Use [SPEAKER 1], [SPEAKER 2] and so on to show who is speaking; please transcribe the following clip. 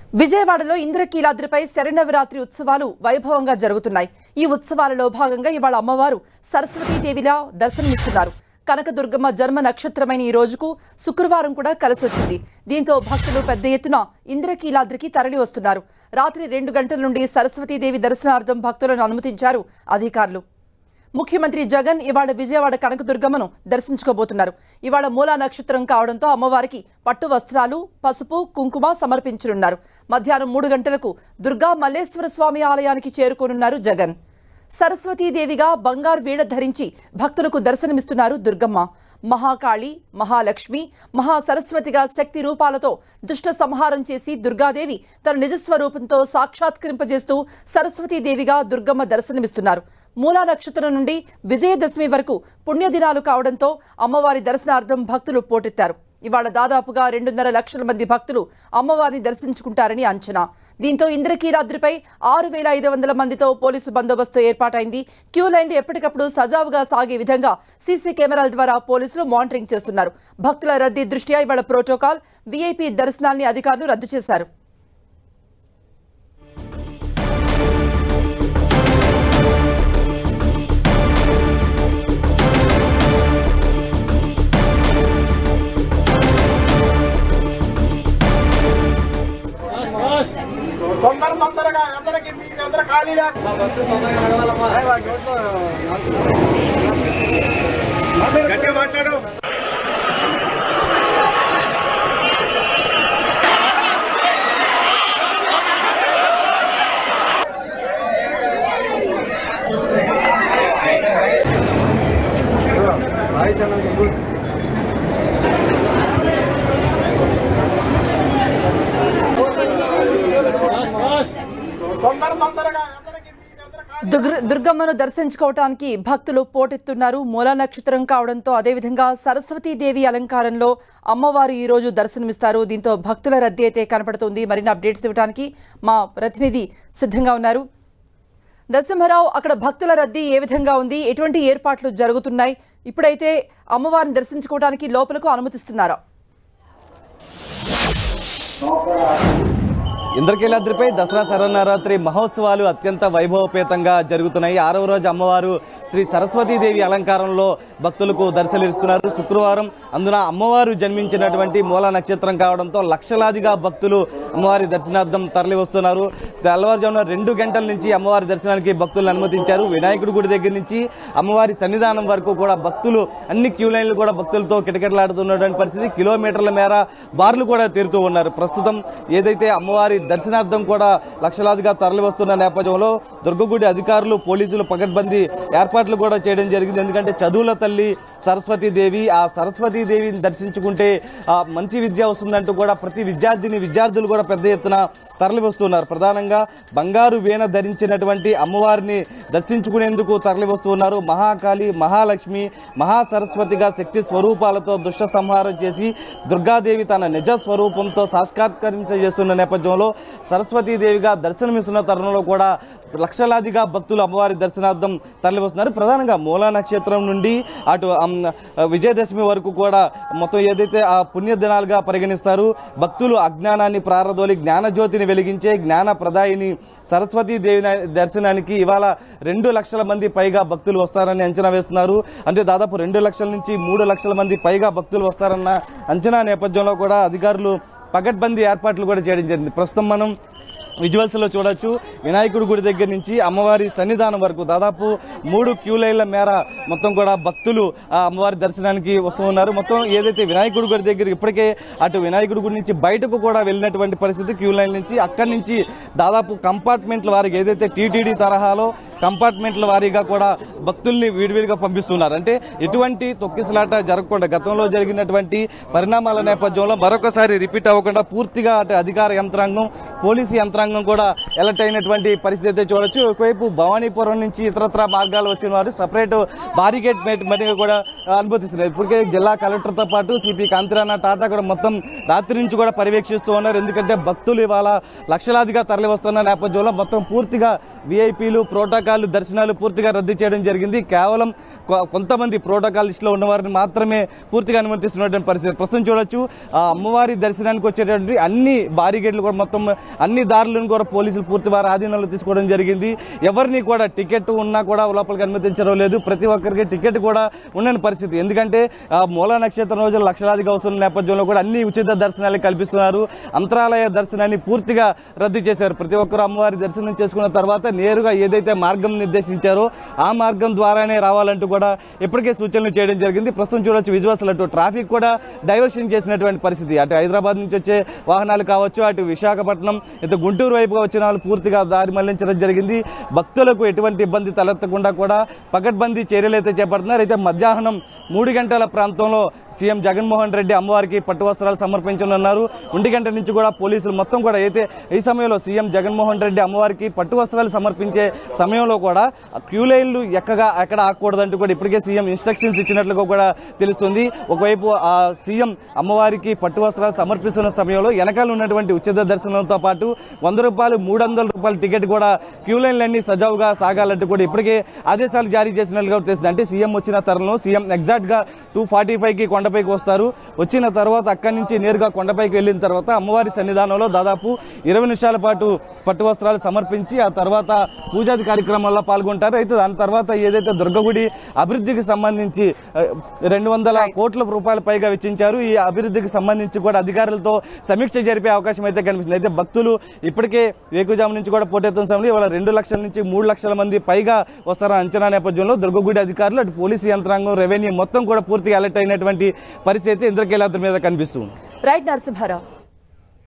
[SPEAKER 1] విజయవాడలో ఇంద్రకీలాద్రిపై శరణవరాత్రి ఉత్సవాలు వైభవంగా జరుగుతున్నాయి ఈ ఉత్సవాలలో భాగంగా ఇవాళ అమ్మవారు సరస్వతీదేవిలా దర్శనమిస్తున్నారు కనకదుర్గమ్మ జన్మ నక్షత్రమైన ఈ రోజుకు శుక్రవారం కూడా కలిసొచ్చింది దీంతో భక్తులు పెద్ద ఎత్తున ఇంద్రకీలాద్రికి తరలి వస్తున్నారు రాత్రి రెండు గంటల నుండి సరస్వతీదేవి దర్శనార్థం భక్తులను అనుమతించారు అధికారులు ముఖ్యమంత్రి జగన్ ఇవాళ విజయవాడ కనకదుర్గమ్మను దర్శించుకోబోతున్నారు ఇవాళ మూలా నక్షత్రం కావడంతో అమ్మవారికి పట్టు వస్త్రాలు పసుపు కుంకుమ సమర్పించనున్నారు మధ్యాహ్నం మూడు గంటలకు దుర్గా మల్లేశ్వర స్వామి ఆలయానికి చేరుకోనున్నారు జగన్ సరస్వతీదేవిగా బంగారు వీణ ధరించి భక్తులకు దర్శనమిస్తున్నారు దుర్గమ్మ మహాకాళి మహాలక్ష్మి మహాసరస్వతిగా శక్తి రూపాలతో దుష్ట సంహారం చేసి దుర్గాదేవి తన నిజస్వరూపంతో సాక్షాత్కరింపజేస్తూ సరస్వతీదేవిగా దుర్గమ్మ దర్శనమిస్తున్నారు మూలా నక్షత్రం నుండి విజయదశమి వరకు పుణ్యదినాలు కావడంతో అమ్మవారి దర్శనార్థం భక్తులు పోటెత్తారు ఇవాళ దాదాపుగా రెండున్నర లక్షల మంది భక్తులు అమ్మవారిని దర్శించుకుంటారని అంచనా దీంతో ఇంద్రకీలాద్రిపై ఆరు వేల ఐదు వందల మందితో పోలీసు బందోబస్తు ఏర్పాటైంది క్యూ లైన్లు ఎప్పటికప్పుడు సజావుగా సాగే విధంగా సీసీ కెమెరాల ద్వారా పోలీసులు మానిటరింగ్ చేస్తున్నారు భక్తుల రద్దీ దృష్ట్యా ఇవాళ ప్రోటోకాల్ వీఐపీ దర్శనాల్ని అధికారులు రద్దు చేశారు
[SPEAKER 2] తొందర తొందరగా అందరికి మీకు అందరూ ఖాళీ గట్టిగా మాట్లాడు తొందర తొందరగా అందరికి మీకు అందరూ ఖాళీ
[SPEAKER 1] దుర్గ- దుర్గమ్మను దర్శించుకోవటానికి భక్తులు పోటెత్తున్నారు మూలా నక్షత్రం కావడంతో అదేవిధంగా సరస్వతీదేవి అలంకారంలో అమ్మవారు ఈ రోజు దర్శనమిస్తారు దీంతో భక్తుల రద్దీ అయితే కనపడుతుంది మరిన్ని అప్డేట్స్ ఇవ్వడానికి మా ప్రతినిధి సిద్ధంగా ఉన్నారు నరసింహారావు అక్కడ భక్తుల రద్దీ ఏ విధంగా ఉంది ఎటువంటి ఏర్పాట్లు జరుగుతున్నాయి ఇప్పుడైతే అమ్మవారిని దర్శించుకోవడానికి లోపలకు అనుమతిస్తున్నారా
[SPEAKER 3] ఇంద్రకీలాద్రిపై దసరా శరన్నవరాత్రి మహోత్సవాలు అత్యంత వైభవపేతంగా జరుగుతున్నాయి ఆరవ రోజు అమ్మవారు శ్రీ సరస్వతీదేవి అలంకారంలో భక్తులకు దర్శనమిస్తున్నారు శుక్రవారం అందున అమ్మవారు జన్మించినటువంటి మూల నక్షత్రం కావడంతో లక్షలాదిగా భక్తులు అమ్మవారి దర్శనార్థం తరలి వస్తున్నారు తెల్లవారుజామున రెండు గంటల నుంచి అమ్మవారి దర్శనానికి భక్తులను అనుమతించారు వినాయకుడి గుడి దగ్గర నుంచి అమ్మవారి సన్నిధానం వరకు కూడా భక్తులు అన్ని క్యూ లైన్లు కూడా భక్తులతో కిటకిటలాడుతున్నటువంటి పరిస్థితి కిలోమీటర్ల మేర బార్లు కూడా తీరుతూ ఉన్నారు ప్రస్తుతం ఏదైతే అమ్మవారి దర్శనార్థం కూడా లక్షలాదిగా తరలి వస్తున్న నేపథ్యంలో దుర్గగుడి అధికారులు పోలీసులు పకడ్బందీ ఏర్పాట్లు కూడా చేయడం జరిగింది ఎందుకంటే చదువుల తల్లి సరస్వతీదేవి ఆ సరస్వతీదేవిని దర్శించుకుంటే ఆ మంచి విద్య వస్తుందంటూ కూడా ప్రతి విద్యార్థిని విద్యార్థులు కూడా పెద్ద ఎత్తున తరలి వస్తున్నారు ప్రధానంగా బంగారు వీణ ధరించినటువంటి అమ్మవారిని దర్శించుకునేందుకు తరలి వస్తున్నారు మహాకాళి మహాలక్ష్మి మహాసరస్వతిగా శక్తి స్వరూపాలతో దుష్ట సంహారం చేసి దుర్గాదేవి తన నిజ స్వరూపంతో సాక్షాత్కరించేస్తున్న నేపథ్యంలో సరస్వతీదేవిగా దర్శనమిస్తున్న తరుణంలో కూడా లక్షలాదిగా భక్తులు అమ్మవారి దర్శనార్థం తరలి వస్తున్నారు ప్రధానంగా మూలా నక్షత్రం నుండి అటు అమ్, విజయదశమి వరకు కూడా మొత్తం ఏదైతే ఆ పుణ్య దినాలుగా పరిగణిస్తారు భక్తులు అజ్ఞానాన్ని ప్రారదోలి జ్ఞానజ్యోతిని వెలిగించే జ్ఞాన ప్రదాయిని సరస్వతీ దేవి దర్శనానికి ఇవాళ రెండు లక్షల మంది పైగా భక్తులు వస్తారని అంచనా వేస్తున్నారు అంటే దాదాపు రెండు లక్షల నుంచి మూడు లక్షల మంది పైగా భక్తులు వస్తారన్న అంచనా నేపథ్యంలో కూడా అధికారులు పకడ్బందీ ఏర్పాట్లు కూడా చేయడం జరిగింది ప్రస్తుతం మనం విజువల్స్ లో చూడొచ్చు వినాయకుడి గుడి దగ్గర నుంచి అమ్మవారి సన్నిధానం వరకు దాదాపు మూడు క్యూ లైన్ల మేర మొత్తం కూడా భక్తులు ఆ అమ్మవారి దర్శనానికి వస్తూ ఉన్నారు మొత్తం ఏదైతే వినాయకుడి గుడి దగ్గర ఇప్పటికే అటు వినాయకుడి గుడి నుంచి బయటకు కూడా వెళ్ళినటువంటి పరిస్థితి క్యూ లైన్ నుంచి అక్కడి నుంచి దాదాపు కంపార్ట్మెంట్ల వారికి ఏదైతే టీటీడీ తరహాలో కంపార్ట్మెంట్ల వారీగా కూడా భక్తుల్ని విడివిడిగా పంపిస్తున్నారు అంటే ఎటువంటి తొక్కిసలాట జరగకుండా గతంలో జరిగినటువంటి పరిణామాల నేపథ్యంలో మరొకసారి రిపీట్ అవ్వకుండా పూర్తిగా అటు అధికార యంత్రాంగం పోలీసు యంత్రాంగం కూడా ఎలర్ట్ అయినటువంటి పరిస్థితి అయితే చూడొచ్చు ఒకవైపు భవానీపురం నుంచి ఇతరత్ర మార్గాలు వచ్చిన వారు సపరేట్ బారికేడ్ మరి కూడా అనుమతిస్తున్నారు ఇప్పటికే జిల్లా కలెక్టర్తో పాటు సిపి కాంతిరాణ టాటా కూడా మొత్తం రాత్రి నుంచి కూడా పర్యవేక్షిస్తూ ఉన్నారు ఎందుకంటే భక్తులు ఇవాళ లక్షలాదిగా తరలి వస్తున్న నేపథ్యంలో మొత్తం పూర్తిగా విఐపీలు ప్రోటోకాల్ దర్శనాలు పూర్తిగా రద్దు చేయడం జరిగింది కేవలం కొ- కొంతమంది ప్రోటోకాల్ లిస్టులో ఉన్న వారిని మాత్రమే పూర్తిగా అనుమతిస్తున్నటువంటి పరిస్థితి ప్రస్తుతం చూడొచ్చు ఆ అమ్మవారి దర్శనానికి వచ్చేటువంటి అన్ని బారిగేట్లు కూడా మొత్తం అన్ని దారులను కూడా పోలీసులు పూర్తి వారి ఆధీనంలో తీసుకోవడం జరిగింది ఎవరిని కూడా టికెట్ ఉన్నా కూడా లోపలికి అనుమతించడం లేదు ప్రతి ఒక్కరికి టికెట్ కూడా ఉండని పరిస్థితి ఎందుకంటే ఆ మూల నక్షత్రం రోజులు లక్షలాదిగా వస్తున్న నేపథ్యంలో కూడా అన్ని ఉచిత దర్శనాలు కల్పిస్తున్నారు అంతరాలయ దర్శనాన్ని పూర్తిగా రద్దు చేశారు ప్రతి ఒక్కరు అమ్మవారి దర్శనం చేసుకున్న తర్వాత నేరుగా ఏదైతే మార్గం నిర్దేశించారో ఆ మార్గం ద్వారానే రావాలంటూ కూడా ఇప్పటికే సూచనలు చేయడం జరిగింది ప్రస్తుతం చూడొచ్చు విజువల్స్ అటు ట్రాఫిక్ కూడా డైవర్షన్ చేసినటువంటి పరిస్థితి అటు హైదరాబాద్ నుంచి వచ్చే వాహనాలు కావచ్చు అటు విశాఖపట్నం ఇటు గుంటూరు వైపుగా వచ్చిన వాళ్ళు పూర్తిగా దారి మళ్లించడం జరిగింది భక్తులకు ఎటువంటి ఇబ్బంది తలెత్తకుండా కూడా పకడ్బందీ చర్యలు అయితే చేపడుతున్నారు అయితే మధ్యాహ్నం మూడు గంటల ప్రాంతంలో సీఎం జగన్మోహన్ రెడ్డి అమ్మవారికి పట్టు వస్త్రాలు సమర్పించనున్నారు ఒంటి గంట నుంచి కూడా పోలీసులు మొత్తం కూడా అయితే ఈ సమయంలో సీఎం జగన్మోహన్ రెడ్డి అమ్మవారికి పట్టు వస్త్రాలు సమర్పించే సమయంలో కూడా క్యూ లైన్లు ఎక్కగా ఎక్కడ ఆకూడదంటూ కూడా ఇప్పటికే సీఎం ఇన్స్ట్రక్షన్స్ ఇచ్చినట్లుగా కూడా తెలుస్తుంది ఒకవైపు ఆ సీఎం అమ్మవారికి పట్టు వస్త్రాలు సమర్పిస్తున్న సమయంలో వెనకాల ఉన్నటువంటి ఉచిత దర్శనంతో పాటు వంద రూపాయలు మూడు వందల రూపాయల టికెట్ కూడా క్యూ లైన్లన్నీ సజావుగా సాగాలంటూ కూడా ఇప్పటికే ఆదేశాలు జారీ చేసినట్లుగా తెలుస్తుంది అంటే సీఎం వచ్చిన తరుణంలో సీఎం ఎగ్జాక్ట్ గా టూ ఫార్టీ ఫైవ్ కి కొండపైకి వస్తారు వచ్చిన తర్వాత అక్కడి నుంచి నేరుగా కొండపైకి వెళ్ళిన తర్వాత అమ్మవారి సన్నిధానంలో దాదాపు ఇరవై నిమిషాల పాటు పట్టు వస్త్రాలు సమర్పించి ఆ తర్వాత పూజాది కార్యక్రమాల్లో పాల్గొంటారు అయితే దాని తర్వాత ఏదైతే దుర్గగుడి అభివృద్ధికి సంబంధించి రెండు వందల కోట్ల రూపాయల పైగా వెచ్చించారు ఈ అభివృద్ధికి సంబంధించి కూడా అధికారులతో సమీక్ష జరిపే అవకాశం అయితే కనిపిస్తుంది అయితే భక్తులు ఇప్పటికే వేకుజాము నుంచి కూడా పోటెత్తున్న సమయంలో ఇవాళ రెండు లక్షల నుంచి మూడు లక్షల మంది పైగా వస్తారన్న అంచనా నేపథ్యంలో దుర్గగుడి అధికారులు అటు పోలీసు యంత్రాంగం రెవెన్యూ మొత్తం కూడా పూర్తిగా అలర్ట్ అయినటువంటి పరిస్థితి ఇంద్రకీలాద్రి మీద కనిపిస్తుంది
[SPEAKER 1] రైట్ నరసింహారావు